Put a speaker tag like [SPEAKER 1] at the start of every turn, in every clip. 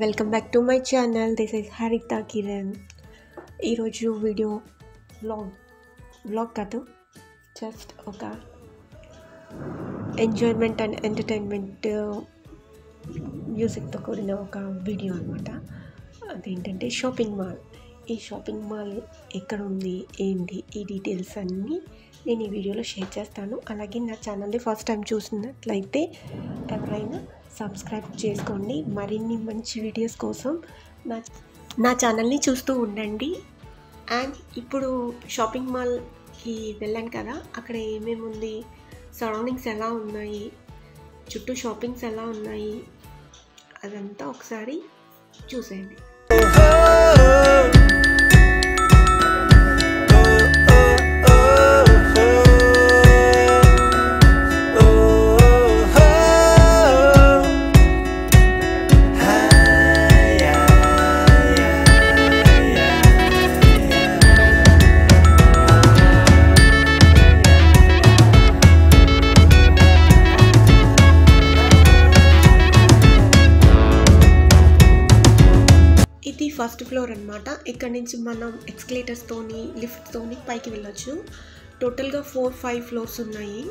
[SPEAKER 1] welcome back to my channel this is Haritha Kiran ఈరోజు video vlog vlog కాదు just ఒక enjoyment and entertainment మ్యూజిక్తో కూడిన ఒక వీడియో అనమాట అదేంటంటే షాపింగ్ మాల్ ఈ షాపింగ్ మాల్ ఎక్కడ ఉంది ఏంటి ఈ డీటెయిల్స్ అన్నీ నేను ఈ వీడియోలో షేర్ చేస్తాను అలాగే నా ఛానల్ని ఫస్ట్ టైం చూసినట్లయితే ఎవరైనా సబ్స్క్రైబ్ చేసుకోండి మరిన్ని మంచి వీడియోస్ కోసం నా నా ఛానల్ని చూస్తూ ఉండండి అండ్ ఇప్పుడు షాపింగ్ మాల్కి వెళ్ళాను కదా అక్కడ ఏమేమి ఉంది సరౌండింగ్స్ ఎలా ఉన్నాయి చుట్టూ షాపింగ్స్ ఎలా ఉన్నాయి అదంతా ఒకసారి చూసేయండి ఇది ఫస్ట్ ఫ్లోర్ అనమాట ఇక్కడ నుంచి మనం ఎక్స్కలేటర్స్తోని లిఫ్ట్తోని పైకి వెళ్ళొచ్చు టోటల్గా ఫోర్ ఫైవ్ ఫ్లోర్స్ ఉన్నాయి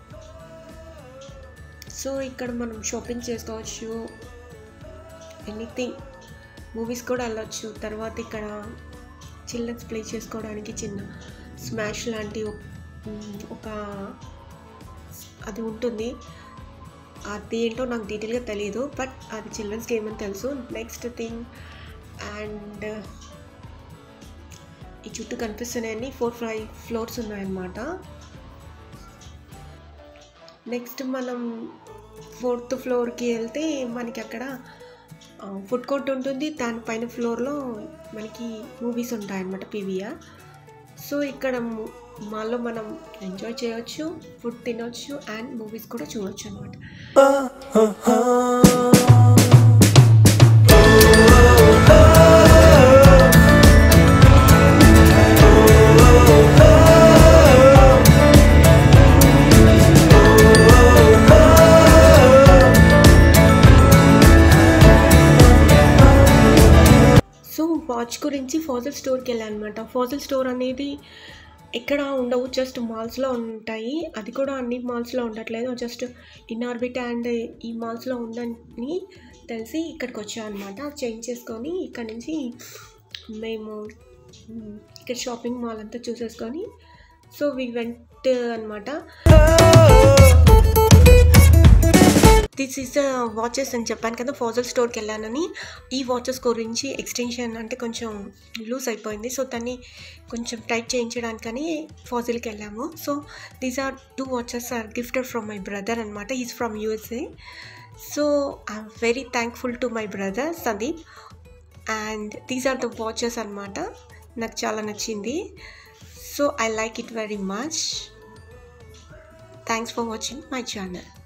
[SPEAKER 1] సో ఇక్కడ మనం షాపింగ్ చేసుకోవచ్చు ఎనీథింగ్ మూవీస్ కూడా వెళ్ళొచ్చు తర్వాత ఇక్కడ చిల్డ్రన్స్ ప్లే చేసుకోవడానికి చిన్న స్మాష్ లాంటి ఒక- ఉమ్, ఒక అది ఉంటుంది అది ఏంటో నాకు డీటెయిల్గా తెలియదు బట్ అది చిల్డ్రన్స్ గేమ్ అని తెలుసు నెక్స్ట్ థింగ్ అండ్ ఈ చుట్టూ కనిపిస్తున్నాయని ఫోర్ ఫైవ్ ఫ్లోర్స్ ఉన్నాయన్నమాట నెక్స్ట్ మనం ఫోర్త్ ఫ్లోర్కి వెళ్తే మనకి అక్కడ ఫుడ్ కోర్ట్ ఉంటుంది దానిపైన ఫ్లోర్లో మనకి మూవీస్ ఉంటాయన్నమాట పీవీఆర్ సో ఇక్కడ మాల్లో మనం ఎంజాయ్ చేయొచ్చు ఫుడ్ తినొచ్చు అండ్ మూవీస్ కూడా చూడొచ్చు అనమాట సో వాచ్ గురించి ఫాజిల్ స్టోర్కి వెళ్ళాను అనమాట ఫాజిల్ స్టోర్ అనేది ఎక్కడ ఉండవు జస్ట్ మాల్స్లో ఉంటాయి అది కూడా అన్ని మాల్స్లో ఉండట్లేదు జస్ట్ ఇన్ ఆర్బిట్ అండ్ ఈ మాల్స్లో ఉందని తెలిసి ఇక్కడికి వచ్చాను అనమాట చేంజ్ చేసుకొని ఇక్కడ నుంచి మేము మ్, ఇక్కడ షాపింగ్ మాల్ అంతా చూసేసుకొని సో వి వెంట్ అనమాట దిస్ ఈస్ వాచెస్ అని చెప్పాను కదా ఫాజల్ స్టోర్కి వెళ్ళానని ఈ వాచెస్ గురించి ఎక్స్టెన్షన్ అంటే కొంచెం లూజ్ అయిపోయింది సో దాన్ని కొంచెం టైట్ చేయించడానికని ఫాజిల్కి వెళ్ళాము so these are two watches are gifted from my brother అనమాట is from USA so I'm very thankful to my brother Sandeep and these are the watches అనమాట నాకు చాలా నచ్చింది so I like it very much thanks for watching my channel